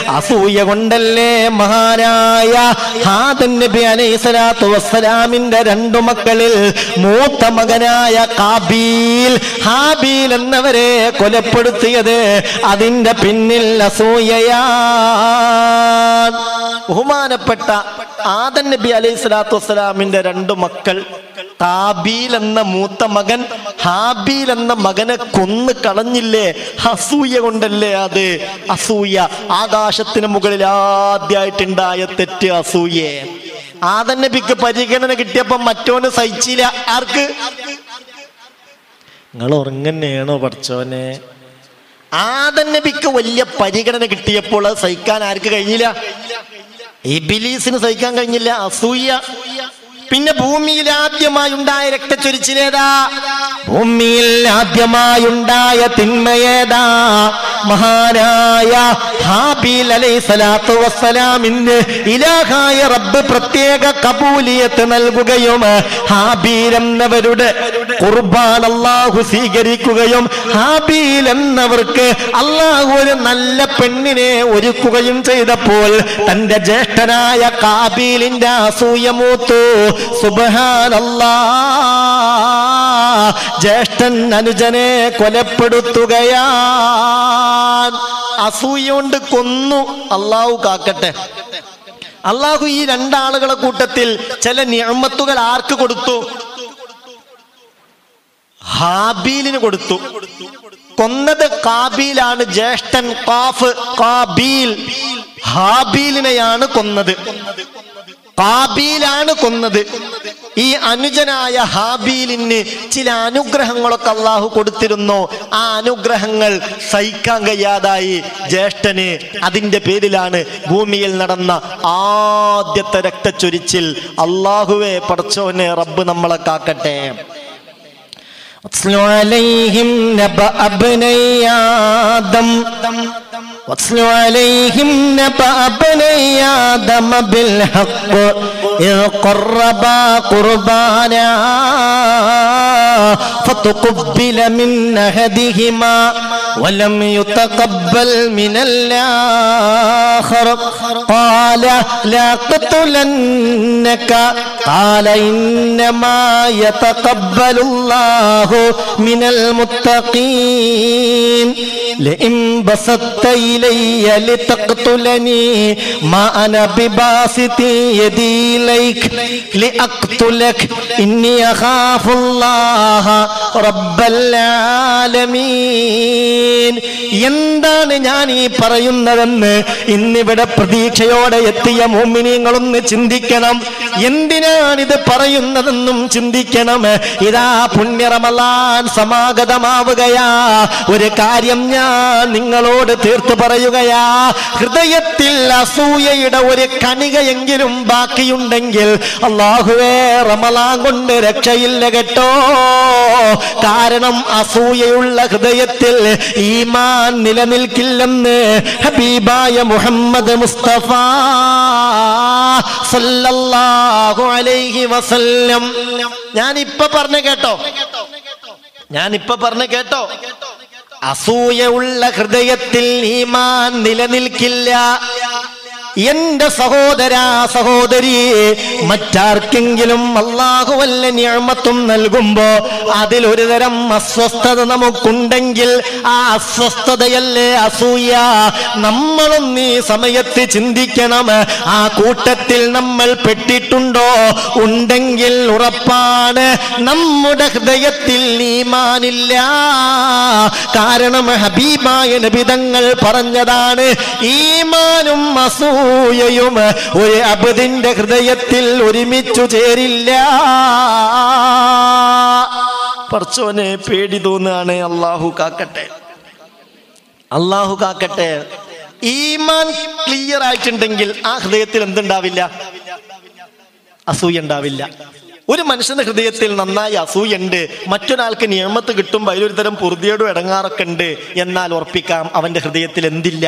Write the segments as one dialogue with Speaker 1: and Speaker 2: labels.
Speaker 1: അസൂയ കൊണ്ടല്ലേ മഹാനായ ഹാദൻ നബി അലൈഹി സ്വലാത്തു വസ്സലാമിന്റെ രണ്ടു മക്കളിൽ മൂത്ത മകനായ കാബീൽ ഹാബീൽ എന്നവരെ കൊലപ്പെടുത്തിയത് അതിന്റെ പിന്നിൽ അസൂയയാ ബഹുമാനപ്പെട്ട ആദൻ നബി അലൈഹി സ്വലാത്തു വസ്സലാമിന്റെ രണ്ടു മക്കൾ താബീൽ എന്ന മൂത്ത മകൻ ഹാബീൽ എന്ന മകനെ കൊന്നു കളഞ്ഞില്ലേ അസൂയ കൊണ്ടല്ലേ അത് അസൂയ ആകാശത്തിന് മുകളിൽ ആദ്യമായിട്ടുണ്ടായ തെറ്റ് അസൂയെ ആദൻ നബിക്ക് പരിഗണന കിട്ടിയപ്പോ മറ്റോന് സഹിച്ചില്ല ആർക്ക് നിങ്ങൾ ഉറങ്ങന്നെയാണോ പഠിച്ചോനെ ആദൻ നബിക്ക് വലിയ പരിഗണന കിട്ടിയപ്പോൾ അത് സഹിക്കാൻ ആർക്ക് കഴിഞ്ഞില്ല ഇബിലീസിന് സഹിക്കാൻ കഴിഞ്ഞില്ല അസൂയ പിന്നെ ഭൂമിയിൽ ആദ്യമായി ഉണ്ടായ രക്തച്ചൊരിച്ചിലേതാ ഭൂമിയിൽ ആദ്യമായി ഉണ്ടായ തിന്മയേതാ മഹാനായ ഹാബീൽ അലൈഹി സ്വലാത്തു വസ്സലാമിന് ഇലാഹായ റബ്ബ് പ്രത്യേക കബൂലിയത്ത് നൽകുകയും ഹാബീൽ എന്നവരുടെ കുർബാൻ അള്ളാഹു സ്വീകരിക്കുകയും ഹാബീൽ എന്നവർക്ക് അള്ളാഹു ഒരു നല്ല പെണ്ണിനെ ഒരുക്കുകയും ചെയ്തപ്പോൾ തന്റെ ജ്യേഷ്ഠനായ കാബീലിന്റെ അസൂയ മൂത്തു സുബഹാനല്ലാ ജ്യേഷ്ഠൻ അനുജനെ കൊലപ്പെടുത്തുകയാ അസൂയ കൊണ്ട് കൊന്നു അള്ളാഹു കാക്കട്ടെ അള്ളാഹു ഈ രണ്ടാളുകളെ കൂട്ടത്തിൽ ചില നിയമത്തുകൾ ആർക്ക് കൊടുത്തു ഹാബീലിന് കൊടുത്തു കൊന്നത് കാബീലാണ് ജ്യേഷ്ഠൻ കാഫ് കാബീൽ ഹാബീലിനെയാണ് കൊന്നത് കാബീലാണ് കൊന്നത് ഈ അനുജനായ ഹാബീലിന് ചില അനുഗ്രഹങ്ങളൊക്കെ അള്ളാഹു കൊടുത്തിരുന്നു ആ അനുഗ്രഹങ്ങൾ സഹിക്കാൻ കഴിയാതായി ജ്യേഷ്ഠന് അതിന്റെ പേരിലാണ് ഭൂമിയിൽ നടന്ന ആദ്യത്തെ രക്തച്ചൊരിച്ചിൽ അള്ളാഹുവെ പടച്ചോനെ റബ്ബ് നമ്മളെ കാക്കട്ടെ واتل عليهم نبأ ابني آدم واتل عليهم نبأ ابني آدم بالحق إذ قربا قربانا فتقبل من أحدهما ولم يتقبل من الآخر قال لا قتلنك قال إنما يتقبل الله من المتقين لئن بسطت إلي لتقتلني ما أنا بباسط يدي إليك لأقتلك إني أخاف الله رب العالمين എന്താണ് ഞാൻ ഈ പറയുന്നതെന്ന് ഇന്നിവിടെ പ്രതീക്ഷയോടെ എത്തിയ മോമിനിയങ്ങളൊന്ന് ചിന്തിക്കണം എന്തിനാണിത് പറയുന്നതെന്നും ചിന്തിക്കണം ഇതാ പുണ്യറമലാൻ സമാഗതമാവുകയാ ഒരു കാര്യം ഞാൻ നിങ്ങളോട് തീർത്തു പറയുകയാ ഹൃദയത്തിൽ അസൂയയുടെ ഒരു കണികയെങ്കിലും ബാക്കിയുണ്ടെങ്കിൽ അള്ളാഹുവേ റമലാൻ കൊണ്ട് രക്ഷയില്ല കേട്ടോ കാരണം അസൂയയുള്ള ഹൃദയത്തിൽ ഈമാൻ നിലനിൽക്കില്ലെന്ന് ഹബീബായ മുഹമ്മദ് മുസ്തഫ സല്ലല്ലാഹു അലൈഹി വസല്ലം ഞാൻ ഇപ്പൊ പറഞ്ഞു കേട്ടോ ഞാൻ ഇപ്പൊ പറഞ്ഞു കേട്ടോ അസൂയയുള്ള ഹൃദയത്തിൽ ഈമാൻ നിലനിൽക്കില്ല എന്റെ സഹോദര സഹോദരി മറ്റാർക്കെങ്കിലും അള്ളാഹു വല്ല ഞാമത്തും നൽകുമ്പോ അതിലൊരു തരം അസ്വസ്ഥത നമുക്കുണ്ടെങ്കിൽ ആ അസ്വസ്ഥതയല്ലേ അസൂയ നമ്മളും ഈ സമയത്ത് ചിന്തിക്കണം ആ കൂട്ടത്തിൽ നമ്മൾ പെട്ടിട്ടുണ്ടോ ഉണ്ടെങ്കിൽ ഉറപ്പാണ് നമ്മുടെ ഹൃദയത്തിൽ ഈമാനില്ല കാരണം ഹബീബായ നബിതങ്ങൾ പറഞ്ഞതാണ് ഈമാനും അസൂയയും ഒരു അബദിന്റെ ഹൃദയത്തിൽ ഒരുമിച്ചു ചേരില്ല പറച്ചോനെ പേടി തോന്നുകയാണ് അള്ളാഹു കാക്കട്ടെ അള്ളാഹു കാക്കട്ടെ ഈമാൻ ക്ലിയർ ആയിട്ടുണ്ടെങ്കിൽ ആ ഹൃദയത്തിൽ എന്തുണ്ടാവില്ല അസൂയ ഉണ്ടാവില്ല ഒരു മനുഷ്യന്റെ ഹൃദയത്തിൽ നന്നായി അസൂയുണ്ട് മറ്റൊരാൾക്ക് നിയമത്ത് കിട്ടുമ്പോൾ അതിലൊരു തരം പൊറുതിയോടും ഇടങ്ങാറൊക്കെ ഉണ്ട് എന്നാൽ ഉറപ്പിക്കാം അവന്റെ ഹൃദയത്തിൽ എന്തില്ല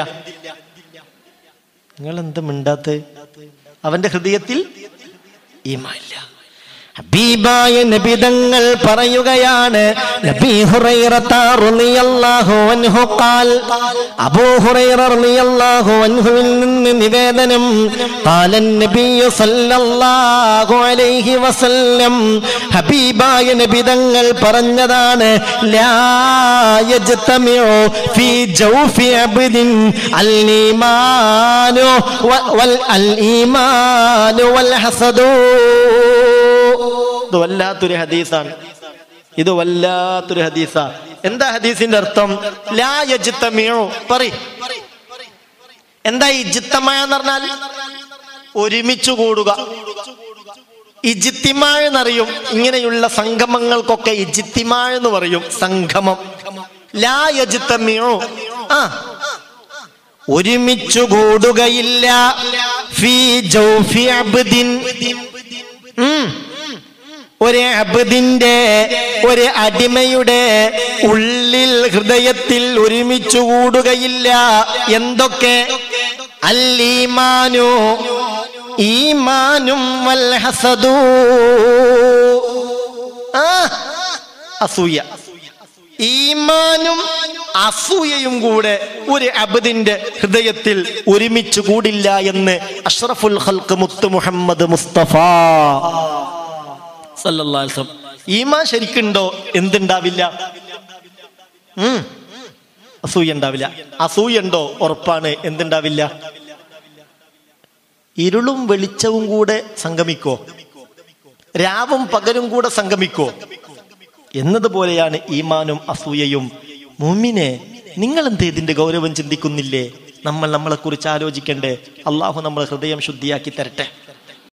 Speaker 1: നിങ്ങൾ എന്ത് മിണ്ടാത്ത അവന്റെ ഹൃദയത്തിൽ ഈമാനില്ല ഹബീബായ നബിതങ്ങൾ പറയുകയാണ് നബി ഹുറൈറത്ത റളിയല്ലാഹു അൻഹു ഖാൽ അബൂ ഹുറൈറ റളിയല്ലാഹു അൻഹുവിൽ നിന്ന് നിവേദനം ഖാല നബി സല്ലല്ലാഹു അലൈഹി വസല്ലം ഹബീബായ നബിതങ്ങൾ പറഞ്ഞതാണ് ലാ യജ്തമിഉ ഫീ ജൗഫി അബ്ദിൻ അൽ ഈമാനു വ- വൽ അൽ ഈമാനു വൽ ഹസദു ഇത് വല്ലാത്തൊരു ഹദീസാണ് ഇത് വല്ലാത്തൊരു ഹദീസാ എന്താ ഹദീസിന്റെ അർത്ഥം ലാ യജ്തമിഉ പറ എന്താ ഇജ്തമ എന്ന് പറഞ്ഞാൽ ഒരുമിച്ച് കൂടുക ഇജിത്തിമ എന്നറിയും ഇങ്ങനെയുള്ള സംഗമങ്ങൾക്കൊക്കെ ഇജിത്തിമ എന്ന് പറയും സംഗമം ലാ യജ്തമിഉ ആ ഒരുമിച്ചു കൂടുകയില്ല ഫീ ജൗഫി അബ്ദിൻ ഉം. ഒരു അബദിന്റെ ഒരു അടിമയുടെ ഉള്ളിൽ ഹൃദയത്തിൽ ഒരുമിച്ചു കൂടുകയില്ല എന്തൊക്കെ അല്ലീമാനു ഈമാനും വൽ ഹസദൂ ആ, അസൂയ ഈമാനും അസൂയയും കൂടെ ഒരു അബദിന്റെ ഹൃദയത്തിൽ ഒരുമിച്ച് കൂടില്ല എന്ന് അഷ്റഫുൽ ഖൽക്ക് മുത്ത് മുഹമ്മദ് മുസ്തഫ സല്ലല്ലാഹു അലൈഹി വസല്ലം. ഈമാൻ ശരിക്കുണ്ടോ എന്തുണ്ടാവില്ല ഉം. അസൂയ ഉണ്ടാവില്ല അസൂയ ഉണ്ടോ ഉറപ്പാണ് എന്തുണ്ടാവില്ല ഇരുളും വെളിച്ചവും കൂടെ സംഗമിക്കോ രാവും പകലും കൂടെ സംഗമിക്കോ എന്നതുപോലെയാണ് ഈമാനും അസൂയയും മുമ്മിനെ നിങ്ങൾ എന്ത് ഇതിന്റെ ഗൗരവം ചിന്തിക്കുന്നില്ലേ നമ്മൾ നമ്മളെ കുറിച്ച് ആലോചിക്കണ്ടേ അള്ളാഹു നമ്മളെ ഹൃദയം ശുദ്ധിയാക്കി തരട്ടെ